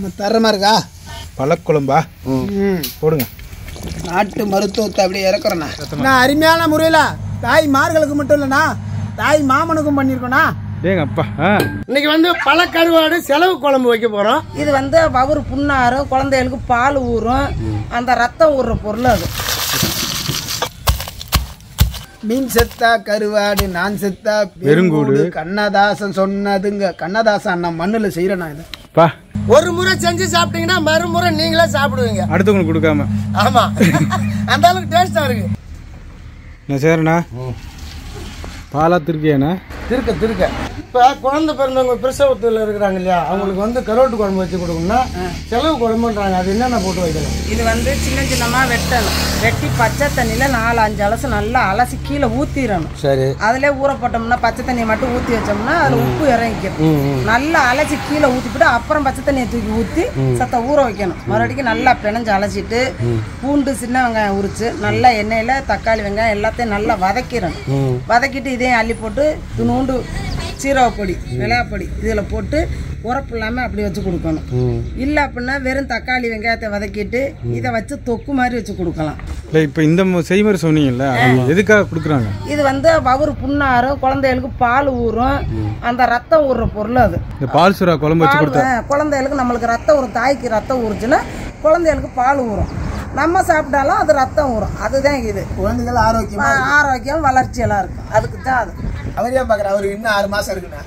நம்ம தரமா இருக்கா பழக்குழம்பா ம் போடுங்க நாட்டு மருத்துவத்தை அப்படியே இறக்குறேண்ணா நான் அருமையான முறையில் தாய் மார்களுக்கு மட்டும் இல்லைண்ணா தாய் மாமனுக்கும் பண்ணியிருக்கோண்ணா ஏங்க அப்பா ஆ இன்னைக்கு வந்து பல கருவாடு செலவு குழம்பு வைக்க போறோம் இது வந்து வவுறு புண்ணாரும் குழந்தைகளுக்கு பால் ஊறும் அந்த ரத்தம் ஊறுற பொருள் அது மீன் செத்தா கருவாடு நான் செத்தா வெறுங்கூடு. கண்ணதாசன் சொன்னதுங்க கண்ணதாசன் அண்ணா மண்ணில் செய்கிறேண்ணா இது பா ஒரு முறை செஞ்சு சாப்பிட்டீங்கன்னா மறுமுறை நீங்களே சாப்பிடுவீங்க அடுத்தவங்களுக்கு கொடுக்காம ஆமா அந்த அளவுக்கு டேஸ்டா இருக்கு நான் சேரண்ணா பாலா திருக்கியாண்ணா திருக்க திருக்க இப்போ குழந்தை பிறந்தவங்க பிரசவத்தில் இருக்கிறாங்க இல்லையா அவங்களுக்கு வந்து கருவாட்டு குழம்பு வச்சு கொடுக்கணும்னா செலவு குழம்புன்றாங்க அது என்னென்ன போட்டு வைக்கணும் இது வந்து சின்ன சின்னமாக வெட்டணும் வெட்டி பச்சை தண்ணியில் நாலு அஞ்சு அலசு நல்லா அலசி கீழே ஊற்றிடணும் சரி அதிலே ஊற போட்டோம்னா பச்சை தண்ணியை மட்டும் ஊற்றி வச்சோம்னா அதில் உப்பு இறங்கிக்கும் நல்லா அலசி கீழே ஊற்றிவிட்டு அப்புறம் பச்சை தண்ணியை தூக்கி ஊற்றி சத்த ஊற வைக்கணும் மறுபடியும் நல்லா பிணைஞ்சு அலசிட்டு பூண்டு சின்ன வெங்காயம் உரிச்சு நல்லா எண்ணெயில் தக்காளி வெங்காயம் எல்லாத்தையும் நல்லா வதக்கிடணும் வதக்கிட்டு இதையும் அள்ளி போட்டு துணூண்டு சீரகப்பொடி மிளகாப்பொடி இதில் போட்டு உரப்பு இல்லாமல் அப்படி வச்சு கொடுக்கணும் இல்லை அப்படின்னா வெறும் தக்காளி வெங்காயத்தை வதக்கிட்டு இதை வச்சு தொக்கு மாதிரி வச்சு கொடுக்கலாம் இல்லை இப்போ இந்த மு- செய்முறை சொன்னீங்கல்ல அது எதுக்காக கொடுக்குறாங்க இது வந்து வவுறு புண்ணாரும் குழந்தைகளுக்கு பால் ஊறும் அந்த ரத்தம் ஊறுற பொருள் அது இந்த பால் சுறா குழம்பு வச்சு கொடுத்தா பால், ஆ, குழந்தைகளுக்கு நம்மளுக்கு ரத்தம் ஊறும் தாய்க்கு ரத்தம் ஊறுச்சுன்னா குழந்தைகளுக்கு பால் ஊறும் நம்ம சாப்பிட்டாலும் அது ரத்தம் ஊறும் அதுதான் இது குழந்தைகள் ஆரோக்கியம் ஆ, ஆரோக்கியம் வளர்ச்சி எல்லாம் இருக்கும் அதுக்கு தான் அது அவர் ஏன் பார்க்குற அவருக்கு இன்னும் ஆறு மாதம் இருக்குண்ணா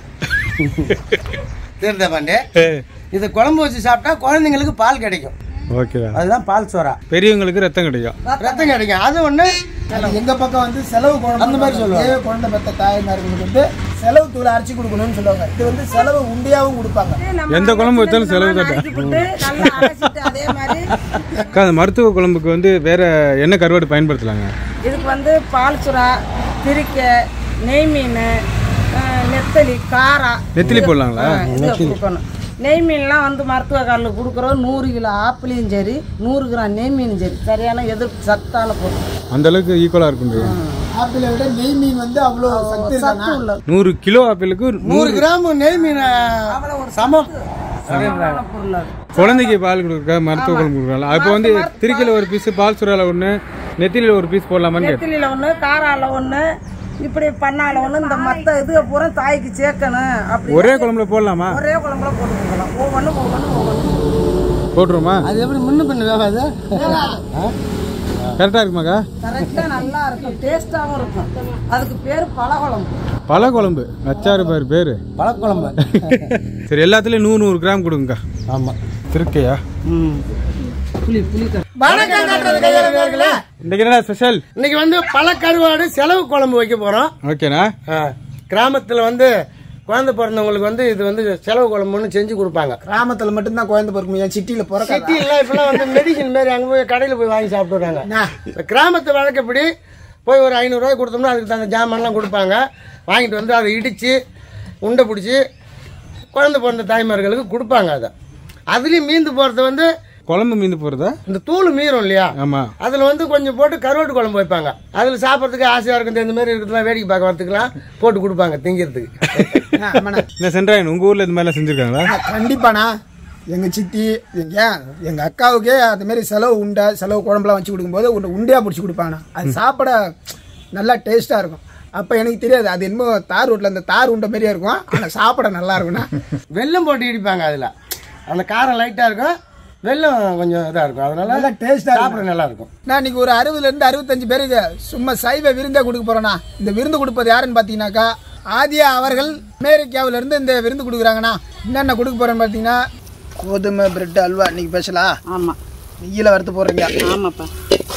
தெரிந்த பாண்டே ஏ இது குழம்பு வச்சு சாப்பிட்டா குழந்தைங்களுக்கு பால் கிடைக்கும் ஓகேடா அதுதான் பால் சோறா பெரியவங்களுக்கு ரத்தம் கிடைக்கும் ரத்தம் கிடைக்கும் அது ஒன்று எங்க பக்கம் வந்து செலவு குழம்பு அந்த மாதிரி சொல்லுவாங்க. தேவை குழந்தை பெற்ற தாய்மார்களுக்கு வந்து செலவு தூளை அரைச்சி கொடுக்கணும்னு சொல்லுவாங்க இது வந்து செலவு உண்டியாவும் கொடுப்பாங்க எந்த குழம்பு வச்சாலும் செலவு தான் நறுக்கி போட்டு நல்லா அரைச்சிட்டு அதே மாதிரி அக்கா அந்த மருத்துவ குழம்புக்கு வந்து வேற என்ன கருவாடு பயன்படுத்தலாங்க இதுக்கு வந்து பால் சுறா திரிக்கை நெய் மீன் ஆ, நெத்தலி காரா நெத்திலி போடலாங்களா ஆ, இது கொடுக்கணும் நெய் மீன்லாம் வந்து மருத்துவ காலில் கொடுக்குறோம் நூறு கிலோ ஆப்பிளையும் சரி நூறு கிராம் நெய் மீனும் சரி சரியான எதிர்ப்பு சத்தான பொருள் அந்த அளவுக்கு ஈக்குவலா இருக்கும் ஆப்பிளை விட நெய் மீன் வந்து அவ்வளோ சக்தி சத்து இருக்காண்ணா உள்ள நூறு கிலோ ஆப்பிளுக்கு நூறு கிராம் நெய் மீன் சமம் சத்தான பொருள் அது குழந்தைக்கு பால் கொடுக்குறா மருத்துவ குழம்பு கொடுக்கலாம் அப்போ வந்து திருக்கில ஒரு பீஸ் பால் சுறால ஒன்று நெத்திலியில் ஒரு பீஸ் போடலாமான்னு கேட்டேன் நெத்திலியில் ஒன்று காரால ஒன்று இப்படி பண்ணால ஒன்று இந்த மற்ற இது பூரா தாய்க்கு சேர்க்கணும் அப்படி ஒரே குழம்புல போடலாமா ஒரே குழம்புல போட்டு கொடுக்கலாம் ஒவ்வொன்றும் ஒவ்வொன்றும் ஒவ்வொன்றும் போட்டுருமா அது எப்படி முன்ன பின்ன வேகாது கரெக்டாக இருக்குமாக்கா கரெக்டாக நல்லா இருக்கும் டேஸ்ட்டாகவும் இருக்கும் அதுக்கு பேர் பழகுழம்பு பல குழம்பு அச்சாறு பேர் பேர் பழக்குழம்பு சரி எல்லாத்துலேயும் நூறு நூறு கிராம் கொடுங்கக்கா ஆமாம் திருக்கையா புளி புளி கறி வணக்கம் காட்டுறது கையாள நேயர்களே. இன்னைக்கு என்னடா ஸ்பெஷல் இன்னைக்கு வந்து பல கருவாடு செலவு குழம்பு வைக்க போறோம் ஓகேண்ணா கிராமத்தில் வந்து குழந்தை பிறந்தவங்களுக்கு வந்து இது வந்து செலவு குழம்புன்னு செஞ்சு கொடுப்பாங்க கிராமத்துல மட்டும்தான் குழந்தை பிறக்கும் என் சிட்டியில் பிறக்காதா சிட்டிலாம் இப்பெல்லாம் வந்து மெடிசின் மாதிரி அங்கே போய் கடையில் போய் வாங்கி சாப்பிட்டுறாங்க அண்ணா, இந்த கிராமத்து வழக்கப்படி போய் ஒரு ஐநூறுரூவாய் கொடுத்தோம்னா அதுக்கு தகுந்த ஜாமான்லாம் கொடுப்பாங்க வாங்கிட்டு வந்து அதை இடித்து உண்டை பிடிச்சி குழந்தை பிறந்த தாய்மார்களுக்கு கொடுப்பாங்க அதை அதுலேயும் மீந்து போகிறது வந்து குழம்பு மீந்து போகிறதா இந்த தூள் மீறும் இல்லையா ஆமாம் அதில் வந்து கொஞ்சம் போட்டு கருவாட்டு குழம்பு வைப்பாங்க அதில் சாப்பிட்றதுக்கு ஆசையாக இருக்கும் இந்த மாதிரி இருக்கிறதுலாம் வேடிக்கை பார்க்க வரதுக்குலாம் போட்டு கொடுப்பாங்க திங்கிறதுக்கு அண்ணா, ஆமாண்ணா. என்ன சென்றாயன் உங்கள் ஊரில் இந்த மாதிரிலாம் செஞ்சுருக்காங்களா அண்ணா, கண்டிப்பாண்ணா எங்க சித்தி எங்க ஏன் எங்க அக்காவுக்கே அந்த மாதிரி செலவு உண்டை செலவு குழம்புலாம் வச்சு கொடுக்கும்போது உண்டை உண்டையா பிடிச்சி கொடுப்பாங்கண்ணா அது சாப்பிட நல்லா டேஸ்டா இருக்கும் அப்ப எனக்கு தெரியாது அது என்னமோ தார் ரோட்ல அந்த தார் உண்டை மாதிரியே இருக்கும் ஆனா சாப்பிட நல்லா இருக்கும்ண்ணா வெல்லம் போட்டு இடிப்பாங்க அதில் அந்த காரம் லைட்டாக இருக்கும் வெல்லம் கொஞ்சம் இதாக இருக்கும் நல்லா அதனால டேஸ்டா சாப்பிட நல்லா இருக்கும் நான் இன்னைக்கு ஒரு அறுபதுல இருந்து அறுபத்தஞ்சு பேருக்கு சும்மா சைவ விருந்தே கொடுக்க போறேண்ணா இந்த விருந்து கொடுப்பது யாருன்னு பாத்தீங்கன்னாக்கா ஆதியா அவர்கள் அமெரிக்காவில இருந்து இந்த விருந்து கொடுக்குறாங்கண்ணா என்னென்ன கொடுக்க போறேன்னு பாத்தீங்கன்னா கோதுமை பிரெட் அல்வா இன்னைக்கு ஸ்பெஷலா ஆமாம் நெய்யில வறுத்து போடுறீங்க ஆமாப்பா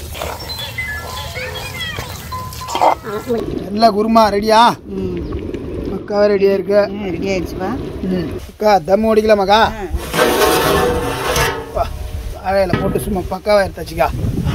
நல்லா குருமா ரெடியா ம் அக்காவே ரெடியா இருக்கு ரெடி ஆயிடுச்சுப்பா ம். அக்கா தம் ஓடிக்கலாமாக்கா பா, வாழையில போட்டு சும்மா பக்காவா எடுத்தாச்சுக்கா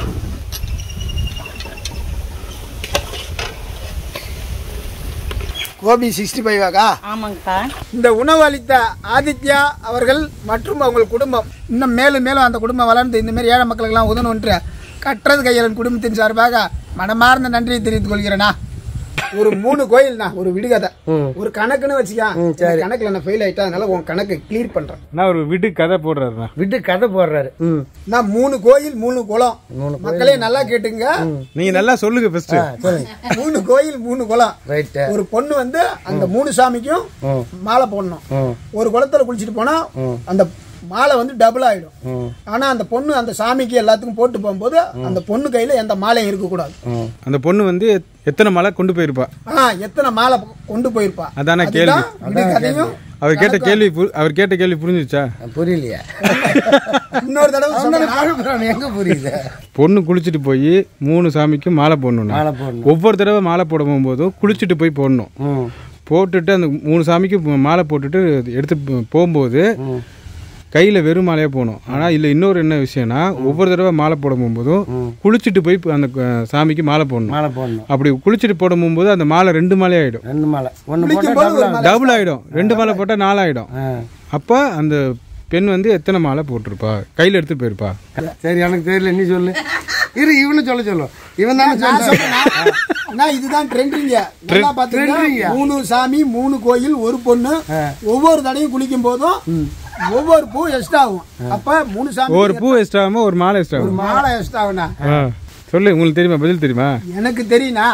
கோபி சிக்ஸ்டி ஃபைவாக்கா ஆமாங்கப்பா இந்த உணவு அளித்த ஆதித்யா அவர்கள் மற்றும் அவங்க குடும்பம் இன்னும் மேலும் மேலும் அந்த குடும்பம் வளர்ந்து இந்த மாதிரி ஏழை மக்களுக்கெல்லாம் உதவணும் என்று கட்டுறது கையலன் குடும்பத்தின் சார்பாக மனமார்ந்த நன்றியை தெரிவித்துக் கொள்கிறேனா ஒரு மூணு கோயில்னா ஒரு விடுகதை ம். ஒரு கணக்குன்னு வச்சுக்கா சரி. கணக்குல நான் ஃபெயில் ஆயிட்டா அதனால உன் கணக்கு கிளியர் பண்றேன் நான் ஒரு விடு கதை போடுறாருண்ணா விட்டு கதை போடுறாரு ம் நான் மூணு கோயில் மூணு குளம் மூணு மக்களே நல்லா கேட்டுங்க நீங்க நல்லா சொல்லுங்க ஃபர்ஸ்ட் சொல்லுங்க மூணு கோயில் மூணு குளம் ரைட்டு ஒரு பொண்ணு வந்து அந்த மூணு சாமிக்கும் ம் மாலை போடணும் ம் ஒரு குளத்துல குளிச்சுட்டு போனா ம். அந்த மாலை வந்து டபுள் ஆயிடும் ம் ஆனா அந்த பொண்ணு அந்த சாமிக்கு எல்லாத்துக்கும் போட்டு போகும்போது அந்த பொண்ணு கையில எந்த மாலையும் இருக்கக்கூடாது ம் அந்த பொண்ணு வந்து எத்தனை மலை கொண்டு போயிருப்பா ஆ எத்தனை மாலை கொண்டு போயிருப்பா அதானே கேள்வி அதுதான் விடுகதையும் அவர் கேட்ட கேள்வி பு- அவர் கேட்ட கேள்வி புரிஞ்சுச்சா புரியலையா இன்னொரு தடவை சொல்றேன் அவனால எங்க புரியுது பொண்ணு குளிச்சுட்டு போய் மூணு சாமிக்கும் மாலை போடணும் மாலை போடணும் ஒவ்வொரு தடவை மாலை போட போகும்போதும் குளிச்சுட்டு போய் போடணும் ம் போட்டுட்டு அந்த மூணு சாமிக்கு மாலை போட்டுட்டு எடுத்து போ- போகும்போது ம் கையில் வெறும் மாலையாக போகணும் ஆனால் இதில் இன்னொரு என்ன விஷயம்னா ஒவ்வொரு தடவை மாலை போட போகும்போதும் குளிச்சுட்டு போய் அந்த அஹ், சாமிக்கு மாலை போடணும் மாலை போடணும் அப்படி குளிச்சுட்டு போட போகும்போது அந்த மாலை ரெண்டு மாலை ஆகிடும் ரெண்டு மாலை ஒன்று குளிக்கும் போட்டால் போது ஒரு மாலை டபுள் ஆகிடும் ரெண்டு மாலை போட்டால் நாலு ஆகிடும் ஆ அப்போ அந்த பெண் வந்து எத்தனை மாலை போட்டிருப்பா கையில் எடுத்து போயிருப்பா சரி எனக்கு தெரியல நீ சொல்லு இரு இவனு சொல்ல சொல்லு இவன் தானே சொல்றான் அண்ணா, இதுதான் ட்ரெண்டிங்க நல்லா பாத்துக்கங்க trending-ஆ? மூணு சாமி மூணு கோயில் ஒரு பொண்ணு ஒவ்வொரு தடையும் குளிக்கும் போதும் ஒவ்வொரு பூ எக்ஸ்ட்ரா ஆகும் அப்ப மூணு சாமி ஒரு பூ எக்ஸ்ட்ரா ஆகாம ஒரு மாலை எக்ஸ்ட்ரா ஒரு ஆகும் மாலை எக்ஸ்ட்ரா ஆகும்ண்ணா ஆ சொல்லு உங்களுக்கு தெரியுமா பதில் தெரியுமா எனக்கு தெரியுண்ணா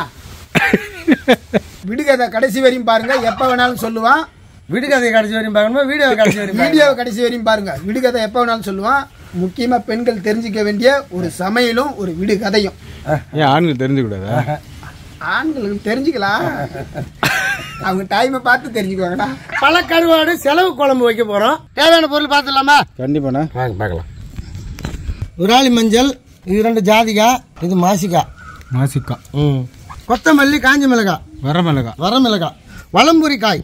விடுகதை கடைசி வரையும் பாருங்க எப்ப வேணாலும் சொல்லுவான் விடுகதை கடைசி வரையும் பார்க்கணுமா வீடியோ கடைசி வரையும் பார்க்கணுமா? வீடியோ கடைசி வரையும் பாருங்க விடுகதை எப்ப வேணாலும் சொல்லுவான் முக்கியமா பெண்கள் தெரிஞ்சுக்க வேண்டிய ஒரு சமையலும் ஒரு விடுகதையும் ஏன் ஆண்கள் தெரிஞ்சுக்கூடாதா ஆண்களுக்கு தெரிஞ்சுக்கலாம் அவங்க டைமை பார்த்து தெரிஞ்சுக்குவாங்கடா பல கருவாடு செலவு குழம்பு வைக்க போறோம் தேவையான பொருள் பார்த்துடலாமா கண்டிப்பாண்ணா வாங்க பார்க்கலாம் விராலி மஞ்சள் இது ரெண்டு ஜாதிகா இது மாசிக்கா மாசிக்கா ம் கொத்தமல்லி காஞ்ச மிளகாய் வர மிளகா வர மிளகாய் வளம்புரி காய்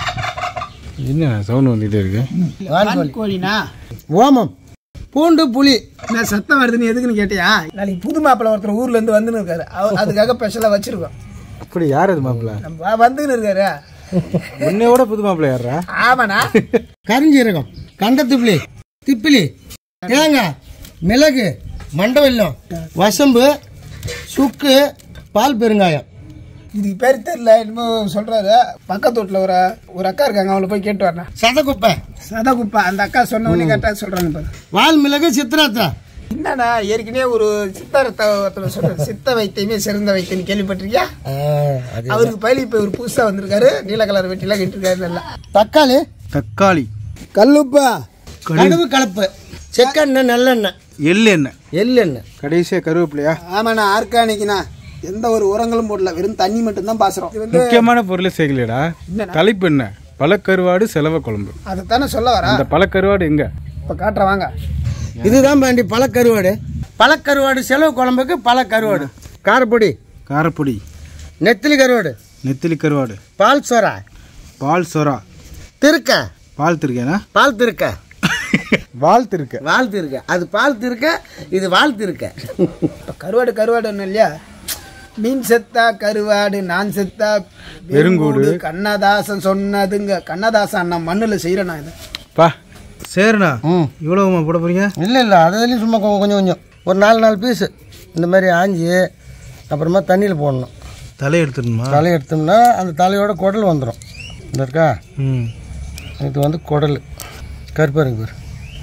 என்ன சவுண்ட் வந்துகிட்டே இருக்கு வான்கோழி கோழினா ஓமம் பூண்டு புளி நான் சத்தம் வருதுன்னு எதுக்குன்னு கேட்டியா நாளைக்கு புது மாப்பிள்ளை ஒருத்தர் ஊர்ல இருந்து வந்துன்னு இருக்காரு அவ- அதுக்காக ஸ்பெஷலா வச்சிருக்கோம் அப்படி யார் அது மாப்பிள்ள நம்ம வந்துன்னு இருக்காரு உன்னையோட புது மாப்பிள்ள யாரா ஆமாண்ணா கரிஞ்சீரகம் கண்டத்திப்பிலி திப்பிலி தேங்காய் மிளகு மண்டவெல்லம் வசம்பு சுக்கு பால் பெருங்காயம் இதுக்கு பேர் தெரியல என்னமோ சொல்றாரு பக்கத்து வீட்டுல ஒரு ஒரு அக்கா இருக்காங்க அவளை போய் கேட்டு வரேன் சதக்குப்பை சதகுப்பா அந்த அக்கா சொன்ன உடனே கரெக்டா சொல்றாங்க பாரு வால் மிளகு சித்திராத்தா என்னண்ணா ஏற்கனவே ஒரு சித்தரத்தை ஒருத்தர் சொல்றாரு சித்த வைத்தியமே சிறந்த வைத்தியம் கேள்விப்பட்டிருக்கியா அது அவருக்கு பயிலி இப்ப ஒரு புதுசா வந்திருக்காரு நீல கலர் வெட்டிலாம் கட்டிருக்காரு நல்லா தக்காளி தக்காளி கல்லுப்பா கடுகு கலப்பு செக்கெண்ணெய் நல்லெண்ணெய் எள்ளு என்ன எள்ளெண்ணெய் கடைசியா கருவேப்பிலையா ஆமாண்ணா ஆர்கானிக்னா எந்த ஒரு உரங்களும் போடல வெறும் தண்ணி மட்டும் தான் பாசுறோம் இது வந்து முக்கியமான பொருளை சேர்க்கலையடா தலைப்பு என்ன பழக்கருவாடு செலவ குழம்பு அதைத்தானே சொல்ல வரா அந்த பழக்கருவாடு எங்க இப்ப காட்டுறேன் வாங்க இதுதான் வேண்டி பழக்கருவாடு பழக்கருவாடு செலவு குழம்புக்கு பழக்கருவாடு காரப்பொடி காரப்பொடி நெத்திலி கருவாடு நெத்திலி கருவாடு பால் சொரா பால் சொரா திருக்க பால் திருக்கேனா பால் திருக்க வால் திருக்க வால் திருக்க அது பால் திருக்க இது வால் திருக்க இப்ப கருவாடு கருவாடு இல்லையா மீன் செத்தா கருவாடு நான் செத்தா வெறுங்கூடு கண்ணதாசன் சொன்னதுங்க கண்ணதாசன் அண்ணன் மண்ணுல செய்யறேன் இது பா சரிண்ணா ம் இவ்வளவுமா போட போறீங்க இல்லை இல்லை அதுலேயும் சும்மா கொ- கொஞ்சம் கொஞ்சம் ஒரு நாலு நாலு பீஸு இந்த மாதிரி ஆஞ்சி அப்புறமா தண்ணியில் போடணும் தலை எடுத்துடணுமா தலை எடுத்தோம்னா அந்த தலையோட குடல் வந்துடும் இந்த இருக்கா ம் இது வந்து குடல் கருப்பாருங்க பேர்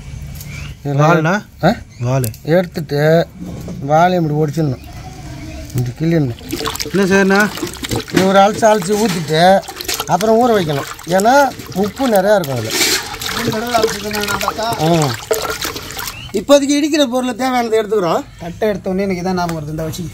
வால்னா ஆ வால் எடுத்துட்டு வாழையும் இப்படி ஒடிச்சிடணும் இப்படி கிள்ளிடணும் என்ன சரிண்ணா இது ஒரு அலசி அலசி ஊற்றிட்டு அப்புறம் ஊற வைக்கணும் ஏன்னா உப்பு நிறையா இருக்கும் அதில் ம் இப்போதைக்கு இடிக்கிற பொருளை தேவையானதை எடுத்துக்கிறோம் தட்டை எடுத்த உடனே எனக்கு இதான் ஞாபகம் வருது இந்த வச்சு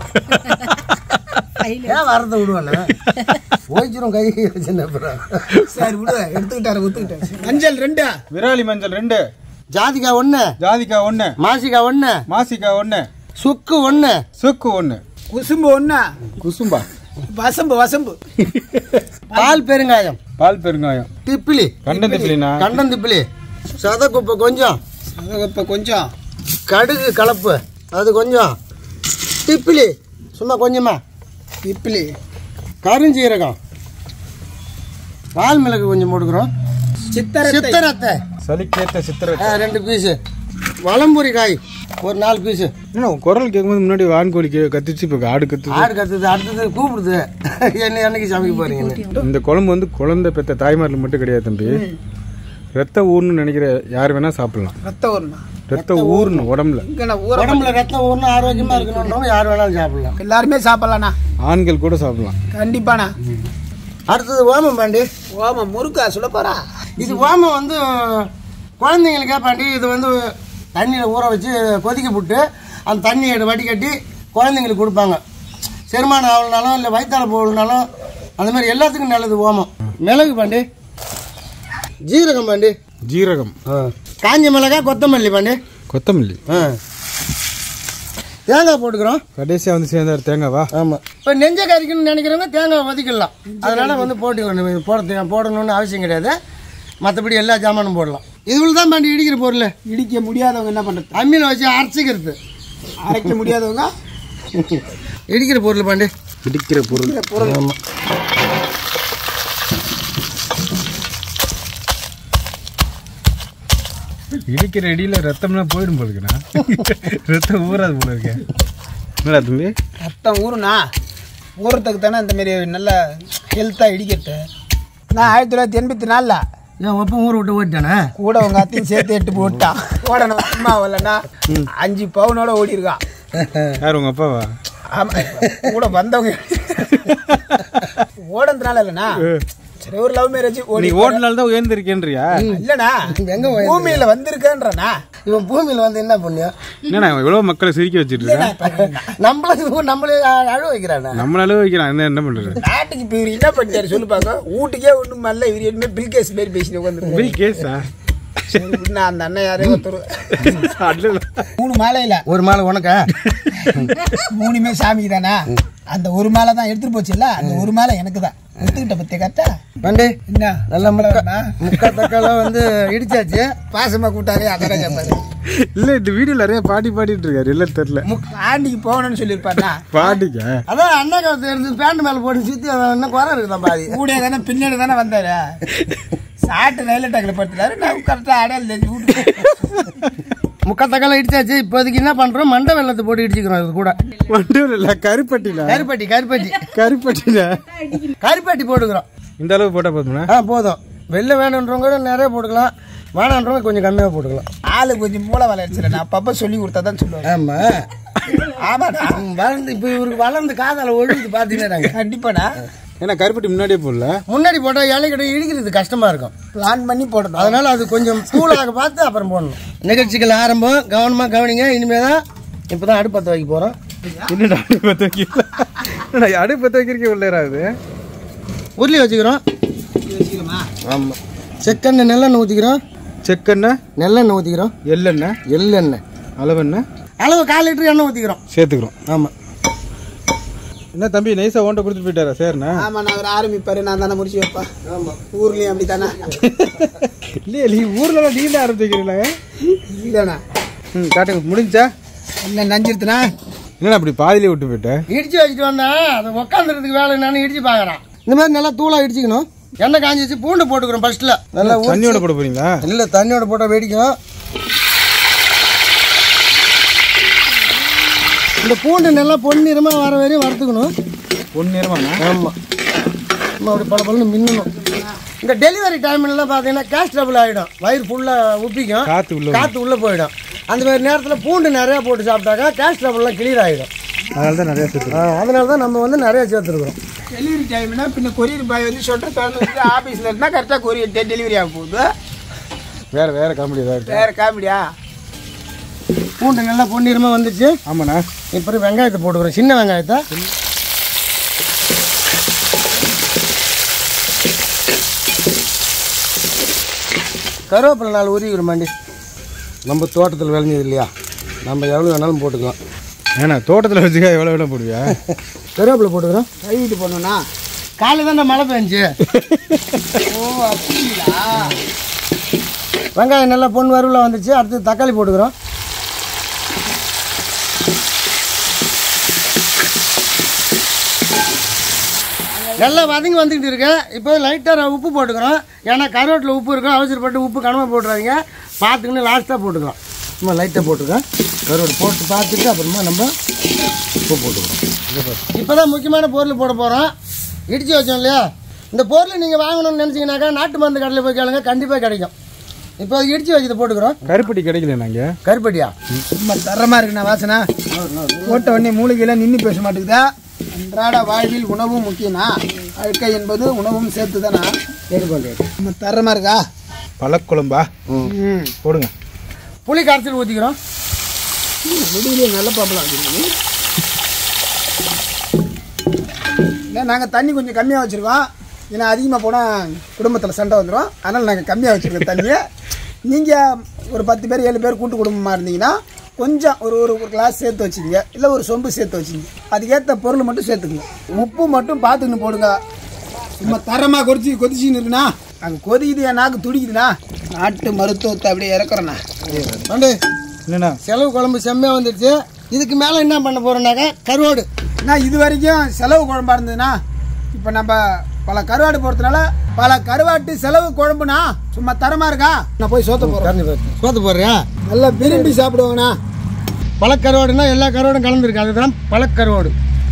ஏன் வரதை விடுவானே போய்ச்சிரும் கை சின்ன அப்புறம் சரி விடு எடுத்துக்கிட்டாரு ஒத்துக்கிட்டாரு மஞ்சள் ரெண்டா விராலி மஞ்சள் ரெண்டு ஜாதிகா ஒன்று ஜாதிக்கா ஒன்று மாசிக்கா ஒன்று மாசிக்கா ஒன்று சுக்கு ஒன்று சுக்கு ஒன்று குசும்பு ஒண்ணா குசும்பா வசம்பு வசம்பு பால் பெருங்காயம் பால் பெருங்காயம் திப்பிலி கண்டம் திப்பிலினா கண்டம் திப்பிலி சதக்குப்பை கொஞ்சம் இப்ப கொஞ்சம் கடுகு கலப்பு அது கொஞ்சம் திப்பிலி சும்மா கொஞ்சமா இப்பிலி கருஞ்சீரகம் வால் மிளகு கொஞ்சம் போட்டுக்கிறோம் சித்தரத்தை சித்தரத்தை சலிக்கேத்த சித்திர ஆ, ரெண்டு பீஸு வளம்புரி காய் ஒரு நாலு பீஸு என்ன உன் குரல் கேட்கும்போது முன்னாடி வான்கோழி கே- கத்துச்சு இப்போ ஆடு கத்துச்சு ஆடு கத்துது அடுத்தது கூப்பிடுது என்ன என்னைக்கு சமைக்க போறீங்கன்னு இந்த குழம்பு வந்து குழந்தை பெத்த தாய்மார்கள் மட்டும் கிடையாது தம்பி ரத்த ஊர்னு நினைக்கிற யார் வேணா சாப்பிடலாம் ரத்த ஊர்னா ரத்த ஊர்னு உடம்புல இங்கே நான் ஊற உடம்புல ரத்தம் ஒன்றும் ஆரோக்கியமா இருக்கணுன்றவங்க யார் வேணாலும் சாப்பிடலாம் எல்லாருமே சாப்பிடலாண்ணா ஆண்கள் கூட சாப்பிடலாம் கண்டிப்பாண்ணா அடுத்தது ஓமம் பாண்டி ஓமா முறுக்கா சொல்ல போறா இது ஓமம் வந்து குழந்தைங்களுக்கா பாண்டி இது வந்து தண்ணியில் ஊற வச்சு கொதிக்க விட்டு அந்த தண்ணியை வடிகட்டி குழந்தைங்களுக்கு கொடுப்பாங்க செரிமானம் ஆகலனாலும் இல்லை வயிற்றால போகலனாலும் அந்த மாதிரி எல்லாத்துக்கும் நல்லது ஓமம் மிளகு பாண்டி ஜீரகம் பாண்டி ஜீரகம் காஞ்ச மிளகா கொத்தமல்லி பாண்டி கொத்தமல்லி ஆ தேங்காய் போட்டுக்கிறோம் கடைசியாக வந்து சேர்ந்தார் தேங்காவா ஆமாம் இப்போ நெஞ்ச கறிக்கணும்னு நினைக்கிறவங்க தேங்காய் வதக்கிடலாம் அதனால் வந்து போட்டுக்கணும் போட தே- போடணும்னு அவசியம் கிடையாது மற்றபடி எல்லா ஜாமானும் போடலாம் இதுவில் தான் பாண்டி இடிக்கிற பொருள் இடிக்க முடியாதவங்க என்ன பண்றது அம்மியில் வச்சு அரைச்சிக்கிறது அரைக்க முடியாதவங்க இடிக்கிற பொருள் பாண்டி பிடிக்கிற பொருள் ஆமாம் இடிக்கிற இடியில ரத்தம்லாம் போயிடும் போல இருக்குண்ணா ரத்தம் ஊறாது போல இருக்கேன் என்னடா தம்பி ரத்தம் ஊறுனா ஊறத்துக்கு தானே இந்த மாதிரி நல்ல ஹெல்த்தாக இடிக்கட்டு நான் ஆயிரத்தி தொள்ளாயிரத்தி எண்பத்தி நாலில் ஏன் ஒப்பம் ஊற விட்டு ஓடிட்டானே கூட உங்க அத்தையும் சேர்த்து எட்டு போட்டான் ஓடணும் சும்மா வரலன்னா அஞ்சு பவுனோட ஓடி இருக்கான் யார் உங்க அப்பாவா ஆமா கூட வந்தவங்க ஓடன்றனால இல்லைண்ணா சரி ஒரு லவ் மேரேஜ் நீ ஓடி ஓட்டுனால தான் உயர்ந்திருக்கேன்றியா இல்லைண்ணா எங்க பூமியில வந்திருக்கேன்றண்ணா இவன் பூமியில் வந்து என்ன புண்ணியம் என்னண்ணா இவ்வளவு மக்களை சிரிக்க வச்சிட்டு இருக்கேன் நம்மளுக்கு நம்மளே அழ வைக்கிறானே நம்மளால வைக்கிறான் என்ன என்ன பண்றது நாட்டுக்கு இப்போ இவர் என்ன பண்ணிட்டாரு சொல்லு பார்க்க வீட்டுக்கே ஒன்றும் வரல இவர் இனிமே பில்கேஸ் மாரி பேசிட்டு உட்காந்து போய் கேஸா சரி விடுண்ணா, அந்த அண்ணன் யாரே ஒருத்தர் மூணு மாலையில ஒரு மாலை உனக்கா மூணுமே சாமி தானா அந்த ஒரு மாலை தான் எடுத்துட்டு போச்சுல்ல அந்த ஒரு மாலை எனக்கு தான் எடுத்துக்கிட்ட பத்திய கரெக்டா பாண்டி என்ன நல்ல முக்கா முக்கா தக்காலாம் வந்து இடிச்சாச்சு பாசமா கூட்டாரே அதான் கேட்பாரு இல்ல இந்த வீடியோ நிறைய பாடி பாடிட்டு இருக்காரு இல்ல தெரியல ஆண்டிக்கு போகணும்னு சொல்லியிருப்பாருண்ணா பாடிக்க அதான் அண்ணா காலத்து இருந்து பேண்ட் மேல போட்டு சுத்தி அவன் இன்னும் குறை இருக்குதான் பாதி கூட தானே பின்னாடி தானே வந்தாரு சாட்டு ரயில்வே டாக்கில் படுத்துட்டாரு நான் கரெக்டாக அடையாளம் தெரிஞ்சு வீட்டுக்கு முக்கா தக்காளம் இடிச்சாச்சு இப்போதைக்கு என்ன பண்றோம் மண்டை வெள்ளத்தை போட்டு இடிச்சுக்கிறோம் இது கூட வண்டியில் இல்ல கருப்பட்டில கருப்பட்டி கருப்பட்டி கருப்பட்டில கருப்பட்டி போட்டுக்கிறோம் இந்த அளவு போட்டா போதுமா ஆ போதும் வெளில வேணுன்றவங்க கூட நிறைய போட்டுக்கலாம் வேணான்றவங்க கொஞ்சம் கம்மியாக போட்டுக்கலாம் ஆளு கொஞ்சம் மூளை வளர்ச்சில நான் அப்பப்போ சொல்லி கொடுத்தா தான் சொல்லுவேன் ஆமா ஆமாடா ம், வளர்ந்து இப்போ இவருக்கு வளர்ந்து காதால ஒழுகுது பார்த்தீங்கன்னா கண்டிப்பாடா ஏன்னா கருப்பட்டி முன்னாடியே போடல முன்னாடி போட்டால் இலைக்கடை இடிக்கிறது கஷ்டமா இருக்கும் பிளான் பண்ணி போடணும் அதனால அது கொஞ்சம் கூலாக பார்த்து அப்புறம் போடணும் நிகழ்ச்சிகள் ஆரம்பம் கவனமாக கவனிங்க இனிமே தான் இப்போ தான் அடுப்பத்தை வைக்க போகிறோம் என்னடா அடுப்பு பத்த வைக்கல என்னடா அடுப்பு பத்த வைக்கிறக்கே உள்ளேராது உருளி வச்சுக்கிறோம் யோசிக்கலாமா ஆமாம் செக்கெண்ணெய் நெல்லெண்ணெய் ஊற்றிக்கிறோம் செக்கெண்ணெய் நெல்லெண்ணெய் ஊற்றிக்கிறோம் எள்ளெண்ணெய் எள்ளெண்ணெய் அளவெண்ணெய் அளவு கால் லிட்டர் எண்ணெய் ஊற்றிக்கிறோம் சேர்த்துக்கிறோம் ஆமாம் என்ன தம்பி நைஸா ஓண்ட கொடுத்துட்டு போயிட்டாரா சரிண்ணா ஆமா நான் அவர் ஆரம்பிப்பாரு நான் தானே முடிச்சு வைப்பேன் ஊர்லயும் அப்படி தானே இல்லையா நீ ஊர்ல நீ தான் ஆரம்பிச்சிக்கிறீங்களா இல்லைண்ணா ம் காட்டுங்க முடிஞ்சா இல்லை நஞ்சிருத்துனா என்னடா அப்படி பாதியிலே விட்டு போயிட்டேன் இடிச்சு வச்சுட்டு வந்தேன் அது உட்காந்துறதுக்கு வேலை என்னன்னு இடிச்சு பார்க்குறான் இந்த மாதிரி நல்லா தூளாக இடிச்சுக்கணும் எண்ணெய் காஞ்சி வச்சு பூண்டு போட்டுக்கிறோம் ஃபர்ஸ்ட்டில் நல்லா ஊ- தண்ணியோட போட போறீங்களா இல்லை தண்ணியோட போட்டால் வெடிக்கும் இந்த பூண்டு நல்லா பொன்னிறமாக வர வரையும் வறுத்துக்கணும் ஒன்று நேரமாண்ணா ஆமாம் நம்ம அப்படி பல பலன்னு மின்னணும் இந்த டெலிவரி டைம்லாம் பார்த்தீங்கன்னா கேஸ் டபுள் ஆகிடும் வயிறு ஃபுல்லாக உப்பிக்கும் காத்து உள்ள காற்று உள்ளே போயிடும் அந்த மாதிரி நேரத்தில் பூண்டு நிறையா போட்டு சாப்பிட்டாக்கா கேஸ் டபுள்லாம் கிளியர் ஆகிடும் அதனால தான் நிறைய சேர்த்து அதனால தான் நம்ம வந்து நிறையா சேர்த்துருக்குறோம் டெலிவரி டைம்னா பின்ன கொரியர் பாய் வந்து சொல்கிற திறந்து வந்து ஆஃபீஸில் இருந்தால் கரெக்டாக கொரியர் டெலிவரி ஆக போகுது வேற வேற காமெடி ஏதாவது இருக்கா? வேற காமெடியா பூண்டு நல்லா பொன்னிறமாக வந்துச்சு ஆமாண்ணா இப்போ வெங்காயத்தை போட்டுக்கிறோம் சின்ன வெங்காயத்தை கருவேப்பிலை நாள் உருவிக்கிறோம் மாண்டி நம்ம தோட்டத்தில் விளைஞ்சது இல்லையா நம்ம எவ்வளோ வேணாலும் போட்டுக்கலாம் ஏண்ணா தோட்டத்தில் வச்சுக்கா எவ்வளோ வேணா போடுவியா கருவேப்பிலை போட்டுக்கிறோம் கைவிட்டு போடணும்னா காலையில் தான் மழை பெஞ்சு ஓ அப்படிங்களா வெங்காயம் நல்லா பொன் வறுவில் வந்துச்சு அடுத்து தக்காளி போட்டுக்கிறோம் நல்லா வதங்கி வந்துக்கிட்டு இருக்கு இப்போ லைட்டாக உப்பு போட்டுக்கிறோம் ஏன்னா கருவேட்டில் உப்பு இருக்கும் அவசரப்பட்டு உப்பு கனமாக போட்டுறாதீங்க பார்த்துக்கின்னு லாஸ்ட்டாக போட்டுக்கிறோம் சும்மா லைட்டாக போட்டுருக்கேன் கருவாடு போட்டு பார்த்துட்டு அப்புறமா நம்ம உப்பு போட்டுக்கிறோம் இப்போ தான் முக்கியமான பொருள் போட போகிறோம் இடிச்சு வச்சோம் இல்லையா இந்த பொருள் நீங்கள் வாங்கணும்னு நினச்சிங்கனாக்கா நாட்டு மருந்து கடையில் போய் கேளுங்க கண்டிப்பாக கிடைக்கும் இப்போ இடிச்சு வச்சதை போட்டுக்கிறோம் கருப்பட்டி கிடைக்கல நாங்க கருப்பட்டியா சும்மா தரமா இருக்குண்ணா வாசனை போட்ட உடனே மூலிகையில நின்று பேச மாட்டேங்குதா அன்றாட வாழ்வில் உணவும் முக்கியம்னா வாழ்க்கை என்பது உணவும் சேர்த்து தானா நம்ம தரமா இருக்கா பழக்குழம்பா ம் போடுங்க புளி கரைச்சல் ஊற்றிக்கிறோம் முடியல நல்ல பாப்பலாம் இல்லை நாங்கள் தண்ணி கொஞ்சம் கம்மியாக வச்சுருக்கோம் ஏன்னா அதிகமாக போனால் குடும்பத்தில் சண்டை வந்துடும் அதனால் நாங்கள் கம்மியாக வச்சுருக்கோம் தண்ணியை நீங்கள் ஒரு பத்து பேர் ஏழு பேர் கூட்டு குடும்பமாக இருந்தீங்கன்னா கொஞ்சம் ஒரு ஒரு ஒரு கிளாஸ் சேர்த்து வச்சுங்க இல்லை ஒரு சொம்பு சேர்த்து வச்சுங்க அதுக்கேற்ற பொருள் மட்டும் சேர்த்துக்குங்க உப்பு மட்டும் பார்த்துக்கின்னு போடுங்க சும்மா தரமாக கொதிச்சு கொதிச்சுன்னு இருக்குண்ணா அங்கே கொதிக்குது என் நாக்கு துடிக்குதுண்ணா நாட்டு மருத்துவத்தை அப்படியே இறக்குறேண்ணா வந்து என்னண்ணா செலவு குழம்பு செம்மையாக வந்துடுச்சு இதுக்கு மேலே என்ன பண்ண போகிறோம்னாக்கா கருவாடு நான் இது வரைக்கும் செலவு குழம்பா இருந்ததுன்னா இப்போ நம்ம பல கருவாடு போகிறதுனால பல கருவாட்டு செலவு குழம்புனா சும்மா தரமா இருக்கா நான் போய் சோத்த போகிறேன் கறந்து போயிரு. சோத்து போடுறியா நல்லா விரும்பி சாப்பிடுவாங்கண்ணா பழக்கருவாடுனா எல்லா கருவாடும் கலந்துருக்கு அதுதான் பழக்கருவாடு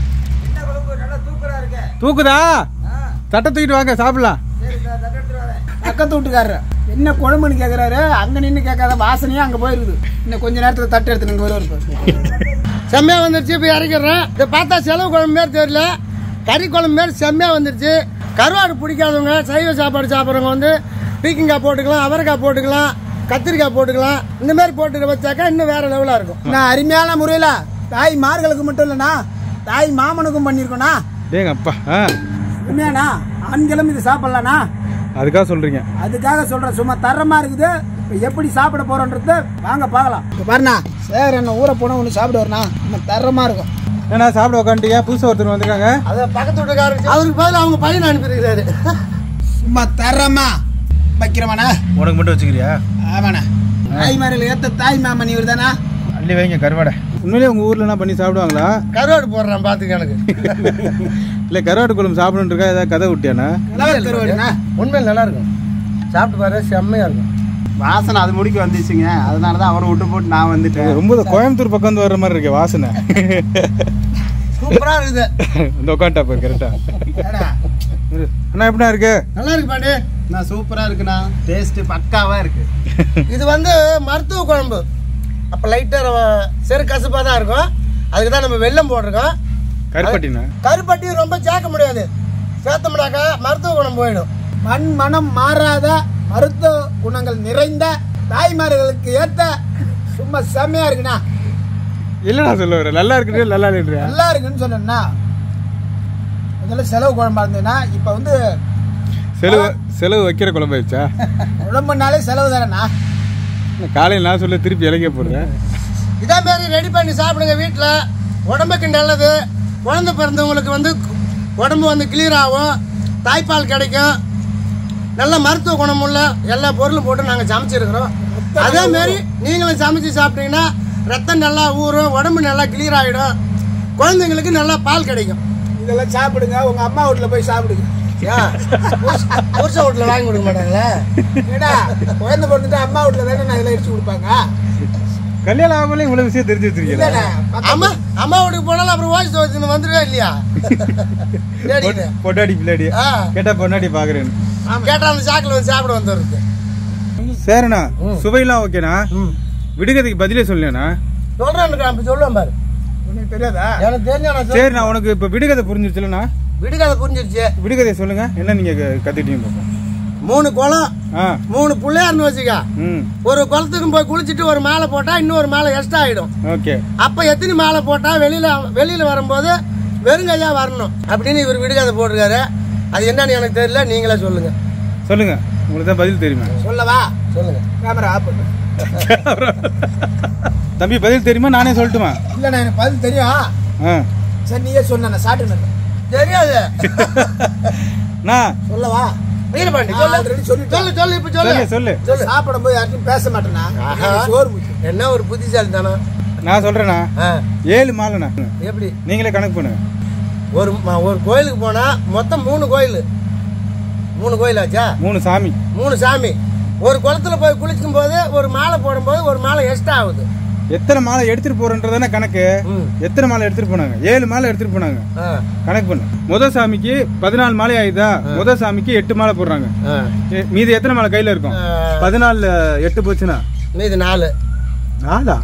தூக்குதா தட்டை தூக்கிட்டு வாங்க சாப்பிடலாம் பக்கத்து வீட்டுக்காரரு என்ன குழம்புன்னு கேட்குறாரு அங்கே நின்று கேட்காத வாசனையே அங்கே போயிருக்குது இன்னும் கொஞ்ச நேரத்தில் தட்டு எடுத்து இங்கே வருவார் செம்மையாக வந்துருச்சு இப்போ இறக்கிடுறேன் இதை பார்த்தா செலவு குழம்பு மாரி தெரியல கறி குழம்பு மாரி செம்மையாக வந்துருச்சு கருவாடு பிடிக்காதவங்க சைவ சாப்பாடு சாப்பிட்றவங்க வந்து பீக்கங்காய் போட்டுக்கலாம் அவரைக்காய் போட்டுக்கலாம் கத்திரிக்காய் போட்டுக்கலாம் இந்த மாதிரி போட்டு வச்சாக்கா இன்னும் வேற லெவலாக இருக்கும் நான் அருமையான முறையில் தாய் மார்களுக்கு மட்டும் இல்லைண்ணா தாய் மாமனுக்கும் பண்ணியிருக்கோண்ணா ஏங்க அப்பா ஆ உண்மையாண்ணா ஆண்களும் இது சாப்பிட்லாண்ணா அதுக்காக சொல்றீங்க அதுக்காக சொல்றேன் சும்மா தரமா இருக்குது இப்போ எப்படி சாப்பிட போறோன்றது வாங்க பார்க்கலாம் இப்போ பாருண்ணா சார் என்ன ஊரை போனா ஒன்று சாப்பிடுவார்ண்ணா நம்ம தரமா இருக்கும் ஏன்னா சாப்பிட உட்காந்துட்டீங்க புதுசாக ஒருத்தர் வந்திருக்காங்க அதை பக்கத்து வீட்டுக்காரர் அவருக்கு பதில் அவங்க பையன் அனுப்பியிருக்கிறாரு சும்மா தரமா வைக்கிறவனா உனக்கு மட்டும் வச்சுக்கிறியா ஆமாண்ணா தாய்மாரில் ஏத்த தாய் மாமன் இவர் தானா அள்ளி வைங்க கருவாடை உண்மையிலேயே உங்கள் ஊர்லலாம் பண்ணி சாப்பிடுவாங்களா கருவாடு போடுறேன் பார்த்துக்க எனக்கு இல்லை கருவாடு குழம்பு சாப்பிடணுன்னு இருக்கா ஏதாவது கதை விட்டியாண்ணா கலவர் கருவாடுண்ணா உண்மையில் நல்லா இருக்கும் சாப்பிட்டு பாரு செம்மையாக இருக்கும் வாசனை அது முடிக்க வந்துச்சுங்க அதனால தான் அவரை விட்டு போட்டு நான் வந்துட்டேன் ரொம்ப இந்த கோயம்புத்தூர் பக்கம் வந்து வர்ற மாதிரி இருக்கு வாசனை சூப்பராக இருக்குது இந்த உட்காந்துட்டா போய் கரெக்டா அண்ணா எப்படிண்ணா இருக்கு நல்லா இருக்கு பாண்டி நான் சூப்பரா இருக்குண்ணா டேஸ்ட் பக்காவா இருக்கு இது வந்து மருத்துவ குழம்பு அப்போ லைட்டாக செரு கசப்பாக தான் இருக்கும் அதுக்கு தான் நம்ம வெல்லம் போட்டிருக்கோம் கருப்பட்டிண்ணா கருப்பட்டி ரொம்ப சேர்க்க முடியாது சேர்த்தோம்னாக்கா மருத்துவ குணம் போயிடும் மண் மனம் மாறாத மருத்துவ குணங்கள் நிறைந்த தாய்மார்களுக்கு ஏத்த சும்மா செம்மையா இருக்குண்ணா இல்லைண்ணா சொல்ல வர நல்லா இருக்குது நல்லா இல்லையா நல்லா இருக்குன்னு சொன்னேன்னா முதல்ல செலவு குழம்பா இருந்ததுன்னா இப்போ வந்து செலவு செலவு வைக்கிற குழம்பாயிடுச்சா குழம்புனாலே செலவு தானேண்ணா காலையில் நான் சொல்ல திருப்பி இலக்கிய போடுறேன் இதே மாதிரி ரெடி பண்ணி சாப்பிடுங்க வீட்டில் உடம்புக்கு நல்லது குழந்தை பிறந்தவங்களுக்கு வந்து உடம்பு வந்து கிளியர் ஆகும் தாய்ப்பால் கிடைக்கும் நல்ல மருத்துவ குணமுள்ள எல்லா பொருளும் போட்டு நாங்கள் சமைச்சிருக்கிறோம் அதே மாதிரி நீங்களும் சமைச்சு சாப்பிட்டீங்கன்னா ரத்தம் நல்லா ஊறும் உடம்பு நல்லா கிளியர் ஆகிடும் குழந்தைங்களுக்கு நல்லா பால் கிடைக்கும் இதெல்லாம் சாப்பிடுங்க உங்க அம்மா வீட்டுல போய் சாப்பிடுங்க ஏன் புருஷ வீட்டில் வாங்கி கொடுக்க மாட்டாங்களே ஏடா குழந்தை பிறந்துட்டு அம்மா வீட்டுல தானே நான் இதெல்லாம் அடிச்சு கொடுப்பாங்க கல்யாணம் ஆகாமலே இவ்வளோ விஷயம் தெரிஞ்சு வச்சிருக்கீங்களா இல்லண்ணா, பக்கத்து- அம்மா அம்மா வீட்டுக்கு போனாலும் அப்புறம் வாய்ஸ் வச்சு வந்துருவே இல்லையா தேடிட்டு. பொட்டாடி பிள்ளாடி ஆ கேட்டா பொன்னாடி பாக்குறேன்னு கேட்டா அந்த சாக்கில் வந்து சாப்பிட வந்துடுறது சரிண்ணா சுவையெல்லாம் ஓகேண்ணா விடுகதைக்கு பதிலே சொல்லேண்ணா சொல்றேன் அப்படி சொல்லுவேன் பாரு உனக்கு தெரியாதா எனக்கு தெரிஞ்ச நான் சொல் சரிண்ணா உனக்கு இப்போ விடுகதை புரிஞ்சிருச்சுலண்ணா விடுகதை புரிஞ்சிருச்சு விடுகதையை சொல்லுங்க என்ன நீங்க க- கத்துக்கிட்டீங்க பாப்போம். மூணு குளம் ஆ மூணு பிள்ளையார்னு வச்சுக்க ம் ஒரு குளத்துக்கும் போய் குளிச்சுட்டு ஒரு மாலை போட்டா இன்னொரு மாலை எக்ஸ்ட்ரா ஆயிடும் ஓகே அப்ப எத்தனை மாலை போட்டா வெளியில வெளியில வரும்போது வெறுங்கையா வரணும் அப்படின்னு இவர் விடுகதை போட்டிருக்காரு அது என்னன்னு எனக்கு தெரியல நீங்களே சொல்லுங்க சொல்லுங்க உங்களுக்கு தான் பதில் தெரியுமா சொல்லவா சொல்லுங்க கேமரா ஆஃப் பண்ணு தம்பி பதில் தெரியுமா நானே சொல்லட்டுமா இல்லண்ணா எனக்கு பதில் தெரியும் ஆ சரி நீயே சொன்ன நான் சாப்பிட்டு தெரியாது நான் சொல்லவா வீரபாண்டி நான் சொல்லு already சொல்லிட்டேன். சொல்லு சொல்லு இப்ப சொல்லு சொல்லு சொல்லு சாப்பிடும் போது யார்ட்டும் பேச மாட்டேனா ஆஹா. எனக்கு சோறு முக்கியம் என்ன ஒரு புத்திசாலி தானே நான் சொல்றேண்ணா ஏழு மாலைண்ணா எப்படி நீங்களே கணக்கு பண்ணுங்க ஒரு ம- ஒரு கோயிலுக்கு போனா மொத்தம் மூணு கோயில் மூணு கோயில் ஆச்சா மூணு சாமி மூணு சாமி ஒரு குளத்துல போய் குளிக்கும் போது ஒரு மாலை போடும்போது ஒரு மாலை எக்ஸ்ட்ரா ஆகுது எத்தனை மாலை எடுத்துட்டு போறன்றதானே கணக்கு எத்தனை மாலை எடுத்துட்டு போனாங்க ஏழு மாலை எடுத்துட்டு போனாங்க ஆ, கணக்கு பண்ணு முத சாமிக்கு பதினாலு மாலை ஆயுதா முத சாமிக்கு எட்டு மாலை போடுறாங்க ஆ. ஏ, மீதி எத்தனை மாலை கையில இருக்கும் பதினாலு எட்டு போச்சுன்னா மீதி நாலு நாலா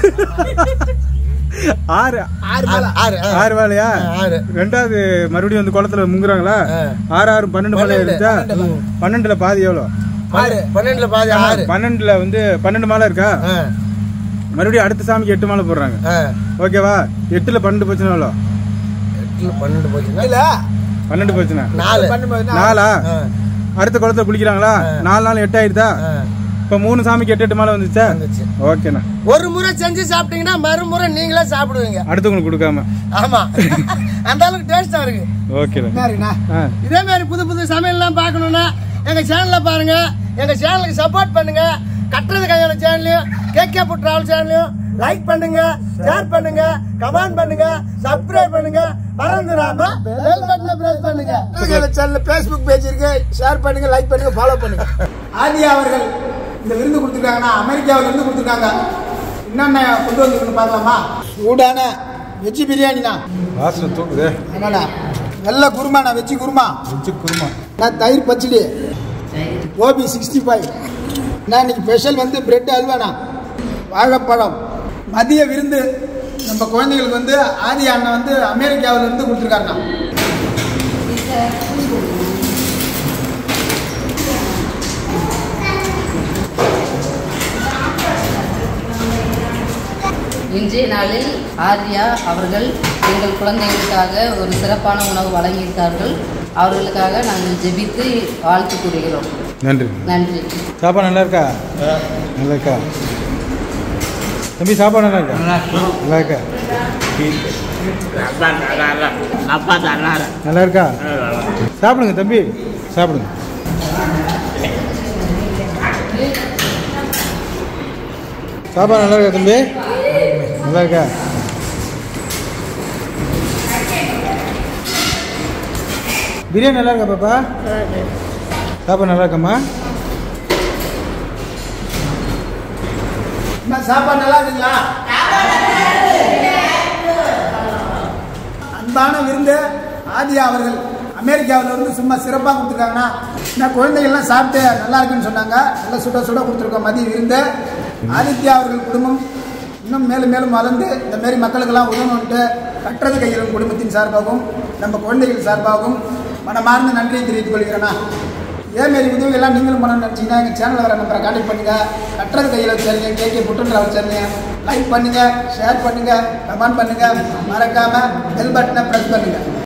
ஆறு ஆறு ஆறு ஆறு ஆ. ஆறு மாலையா ஆறு ரெண்டாவது மறுபடியும் வந்து குளத்துல முங்குறாங்களா ஆறு ஆறு பன்னெண்டு மாலை இருந்துச்சா பன்னெண்டுல பாதி எவ்வளோ ஆறு பன்னெண்டுல பாதி ஆறு பன்னெண்டுல வந்து பன்னெண்டு மாலை இருக்கா ஆ, மறுபடியும் அடுத்த சாமிக்கு எட்டு மாலை போடுறாங்க ஆ. ஓகேவா எட்டுல பன்னெண்டு போச்சுன்னா எவ்வளோ எட்டுல பன்னெண்டு போச்சுன்னா இல்ல பன்னெண்டு போச்சுன்னா நாலு பண்ணும்போது நாலா ஆ, அடுத்த குளத்துல குளிக்கிறாங்களா நாலு நாள் எட்டு ஆயிடுதா ஆ. இப்ப மூணு சாமிக்கு எட்டு எட்டு மாலை வந்துச்சா வந்துச்சு. ஓகேண்ணா ஒரு முறை செஞ்சு சாப்பிட்டீங்கன்னா மறுமுறை நீங்களே சாப்பிடுவீங்க அடுத்தவங்களுக்கு கொடுக்காம ஆமா அந்த அளவுக்கு டேஸ்டா இருக்கு ஓகேண்ணா என்ன இருக்குண்ணா ஆ இதே மாதிரி புது புது சமையல்லாம் பார்க்கணும்னா எங்க சேனல்ல பாருங்க எங்க சேனலுக்கு சப்போர்ட் பண்ணுங்க கட்டுறது கையான சேனலையும் கேகே புட் டிராவல் சேனலையும் லைக் பண்ணுங்க ஷேர் பண்ணுங்க கமெண்ட் பண்ணுங்க சப்ஸ்கிரைப் பண்ணுங்க மறந்துடாம பெல் பட்டனை பிரஸ் பண்ணுங்க சேனல் ஃபேஸ்புக் பேஜ் இருக்கு ஷேர் பண்ணுங்க லைக் பண்ணுங்க ஃபாலோ பண்ணுங்க ஆதியா அவர்கள் இந்த விருந்து கொடுத்துருக்காங்கன்னா அமெரிக்காவில் இருந்து கொடுத்துருக்காங்க என்னென்ன கொண்டு வந்துருக்குன்னு பார்க்கலாமா சூடான வெஜ் பிரியாணிண்ணா வாசனை தூக்குதே என்னண்ணா நல்ல குருமாண்ணா வெஜ்ஜு குருமா வச்சு குருமா நான் தயிர் பச்சடி கோபி சிக்ஸ்டி ஃபைவ் நான் இன்னைக்கு ஸ்பெஷல் வந்து பிரெட் அல்வாண்ணா வாழைப்பழம் மதிய விருந்து நம்ம குழந்தைகளுக்கு வந்து ஆதி அண்ணன் வந்து அமெரிக்காவில இருந்து கொடுத்துருக்காருண்ணா இன்றைய நாளில் ஆர்யா அவர்கள் எங்கள் குழந்தைகளுக்காக ஒரு சிறப்பான உணவு வழங்கியிருக்கார்கள் அவர்களுக்காக நாங்கள் ஜெபித்து வாழ்த்து கூறுகிறோம் நன்றி நன்றி சாப்பாடு நல்லா இருக்கா நல்லா இருக்கா தம்பி சாப்பாடு நல்லா இருக்கா நல்லா இருக்கா நல்லா இருக்கா சாப்பிடுங்க தம்பி சாப்பிடுங்க சாப்பாடு நல்லா இருக்கா தம்பி நல்லா இருக்கா பிரியாணி நல்லா இருக்கா பாப்பா சாப்பாடு நல்லா இருக்காம்மா அம்மா, சாப்பாடு நல்லா இருக்குங்களா அன்பான விருந்து ஆதியா அவர்கள் அமெரிக்காவில் இருந்து சும்மா சிறப்பாக கொடுத்துருக்காங்கண்ணா இந்த குழந்தைகள்லாம் சாப்பிட்டு நல்லா இருக்குன்னு சொன்னாங்க நல்லா சுட சுட கொடுத்துருக்கோம் மதிய விருந்து ஆதித்யா அவர்கள் குடும்பம் இன்னும் மேலும் மேலும் வளர்ந்து இந்த மாரி மக்களுக்கெல்லாம் உதவணுன்ட்டு கட்டுறது கையில் குடும்பத்தின் சார்பாகவும் நம்ம குழந்தைகள் சார்பாகவும் மனமார்ந்த நன்றியை தெரிவித்துக் கொள்கிறேண்ணா இதேமாரி உதவிகள்லாம் நீங்களும் பண்ணணும்னு நினச்சிங்கன்னா எங்கள் சேனலில் வர நம்பரை கான்டெக்ட் பண்ணுங்கள் கட்டுறது கையில் வச்சுருங்க கேகே புட்டன் வச்சுருங்க லைக் பண்ணுங்கள் ஷேர் பண்ணுங்கள் கமெண்ட் பண்ணுங்கள் மறக்காமல் பெல் பட்டனை ப்ரெஸ் பண்ணுங்கள்